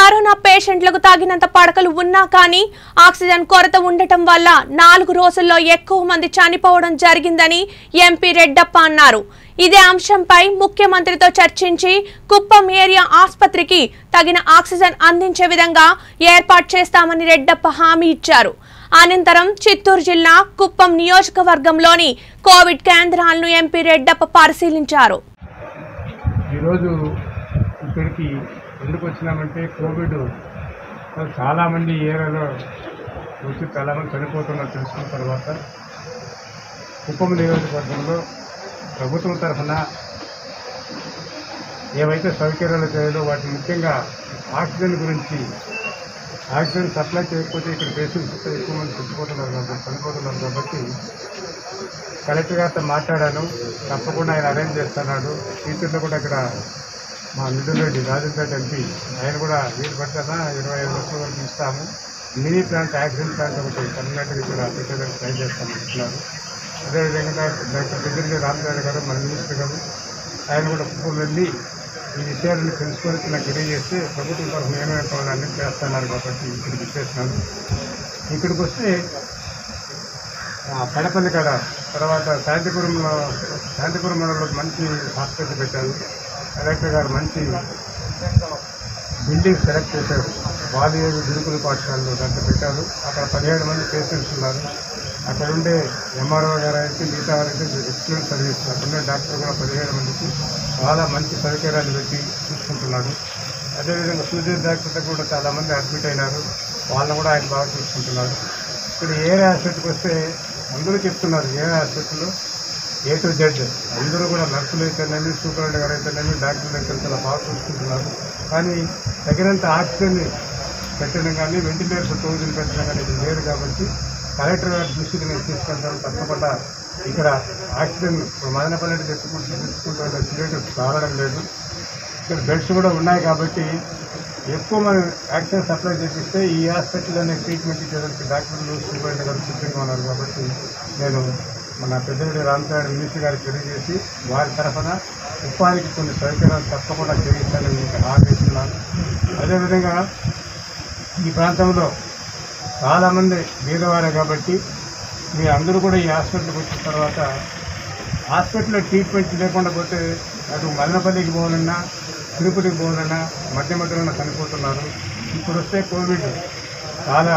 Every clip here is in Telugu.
కరోనా పేషెంట్లకు తగినంత పడకలు ఉన్నా కానీ ఆక్సిజన్ కొరత ఉండటం వల్ల నాలుగు రోజుల్లో ఎక్కువ మంది చనిపోవడం జరిగిందని ఎంపీ రెడ్డప్ప అన్నారు ఇదే అంశంపై ముఖ్యమంత్రితో చర్చించి కుప్పం ఏరియా ఆసుపత్రికి తగిన ఆక్సిజన్ అందించే విధంగా ఏర్పాటు చేస్తామని రెడ్డప్ప హామీ ఇచ్చారు అనంతరం చిత్తూరు జిల్లా కుప్పం నియోజకవర్గంలోని కోవిడ్ కేంద్రాలను ఎంపీ రెడ్డప్ప పరిశీలించారు ఈరోజు ఇక్కడికి ఎందుకు వచ్చినామంటే కోవిడ్ చాలామంది ఈ ఏరియాలో వచ్చి చాలామంది చనిపోతున్నారు తెలుసుకున్న తర్వాత కుప్పం నియోజకవర్గంలో ప్రభుత్వం తరఫున ఏవైతే సౌకర్యాలు చేయాలో వాటి ముఖ్యంగా ఆక్సిజన్ గురించి ఆక్సిజన్ సప్లై చేయకపోతే ఇక్కడ పేషెంట్స్ ఎక్కువ మంది చచ్చిపోతున్నారు కాబట్టి చనిపోతున్నారు కాబట్టి కలెక్టర్ గారితో మాట్లాడాను తప్పకుండా ఆయన అరేంజ్ చేస్తున్నాడు ఫ్యూచర్లో కూడా ఇక్కడ మా మిథున్ రెడ్డి రాజంపేట ఎంపీ ఆయన కూడా వీలు పట్టారా ఇరవై ఐదు లక్షల వరకు ఇస్తాము మినీ ప్లాంట్ యాక్సిడెంట్ ప్లాంట్ ఒకటి పర్మనెంట్గా ఇక్కడ పెట్టడానికి ట్రై చేస్తామని చెప్తున్నారు అదేవిధంగా డాక్టర్ పెద్దిరెడ్డి రామచంద్ర గారు మన మినిస్టర్ గారు ఆయన కూడా కుప్పం వెళ్ళి ఈ విషయాలను తెలుసుకొని నాకు తెలియజేస్తే ప్రభుత్వం తరఫున ఏమైనా కావాలని చేస్తున్నారు కాబట్టి ఇక్కడికి ఇచ్చేసినాను ఇక్కడికి వస్తే ఆ, పెడపల్లి కాడ తర్వాత శాంతిపురంలో శాంతిపురం మండలంలో మంచి హాస్పిటల్ పెట్టారు కలెక్టర్ గారు మంచి బిల్డింగ్ సెలెక్ట్ చేశారు వాలియేరు గురుకుల పాఠశాలలో దాంట్లో పెట్టారు అక్కడ పదిహేడు మంది పేషెంట్స్ ఉన్నారు అక్కడ ఉండే ఎంఆర్ఓ గారు అయితే మిగతా వారైతే ఎక్సలెంట్ సర్వీస్ అక్కడ ఉండే డాక్టర్ కూడా పదిహేడు మందికి చాలా మంచి సౌకర్యాలు పెట్టి చూసుకుంటున్నాడు అదేవిధంగా సూర్య డాక్టర్ కూడా చాలామంది అడ్మిట్ అయినారు వాళ్ళని కూడా ఆయన బాగా చూసుకుంటున్నారు ఇక్కడ ఏ హాస్పిటల్కి వస్తే అందరూ చెప్తున్నారు ఏ హాస్పిటల్లో ఏ టు జెడ్ అందరూ కూడా నర్సులు అయితేనేమి సూపరింటెండెంట్ గారు అయితేనేమి డాక్టర్లు అయితే చాలా బాగా చూసుకుంటున్నారు కానీ తగినంత ఆక్సిజన్ పెట్టడం కానీ వెంటిలేటర్ రోజులు పెట్టడం కానీ ఇది లేదు కాబట్టి కలెక్టర్ గారి దృష్టికి నేను తీసుకెళ్తాను తప్పకుండా ఇక్కడ ఆక్సిజన్ ఇప్పుడు మదనపల్లి తెచ్చుకుంటూ తెచ్చుకుంటూ సిలిండర్ కావడం లేదు ఇక్కడ బెడ్స్ కూడా ఉన్నాయి కాబట్టి ఎక్కువ మనం ఆక్సిజన్ సప్లై చేపిస్తే ఈ హాస్పిటల్లోనే ట్రీట్మెంట్ ఇచ్చేదానికి డాక్టర్లు సూపరింటెండెంట్ గారు సిద్ధంగా ఉన్నారు కాబట్టి నేను మన పెద్దరెడ్డి రామచంద్ర మినిస్టర్ గారికి తెలియజేసి వారి తరఫున ఉపాధికి కొన్ని సౌకర్యాలు తప్పకుండా చేయిస్తానని మీకు హామీ ఇస్తున్నాను అదేవిధంగా ఈ ప్రాంతంలో చాలామంది బీదవారే కాబట్టి మీ అందరూ కూడా ఈ హాస్పిటల్కి వచ్చిన తర్వాత హాస్పిటల్లో ట్రీట్మెంట్ లేకుండా పోతే అటు మదనపల్లికి పోవాలన్నా తిరుపతికి పోవాలన్నా మధ్య మధ్యలో చనిపోతున్నారు ఇప్పుడు వస్తే కోవిడ్ చాలా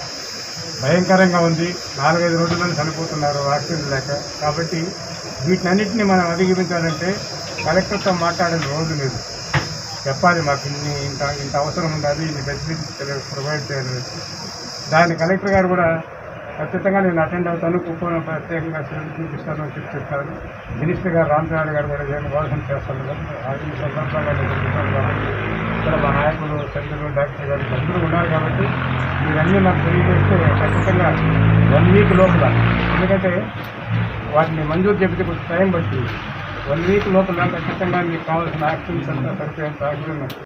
భయంకరంగా ఉంది నాలుగైదు రోజుల్లో చనిపోతున్నారు ఆక్సిజన్ లేక కాబట్టి వీటన్నిటిని మనం అధిగమించాలంటే కలెక్టర్తో మాట్లాడే రోజు లేదు చెప్పాలి మాకు ఇన్ని ఇంత ఇంత అవసరం ఉండాలి ఇన్ని ఫెసిలిటీస్ ప్రొవైడ్ చేయాలి దాన్ని కలెక్టర్ గారు కూడా ఖచ్చితంగా నేను అటెండ్ అవుతాను కుప్పం ప్రత్యేకంగా శ్రద్ధ చూపిస్తాను అని చెప్పి చెప్పారు మినిస్టర్ గారు రామచంద్ర గారు కూడా ఏం వాదన చేస్తారు కదా ఆ ఈ సందర్భంగా నేను చెప్తాను కాబట్టి ఇక్కడ మా నాయకులు సభ్యులు డాక్టర్ గారు అందరూ ఉన్నారు కాబట్టి మీరన్నీ నాకు తెలియజేస్తే ఖచ్చితంగా వన్ వీక్ లోపల ఎందుకంటే వాటిని మంజూరు చెబితే కొంచెం టైం పడుతుంది వన్ వీక్ లోపల ఖచ్చితంగా మీకు కావాల్సిన ఆక్సిజన్స్ అంతా సరిపోయేంత ఆక్సిజన్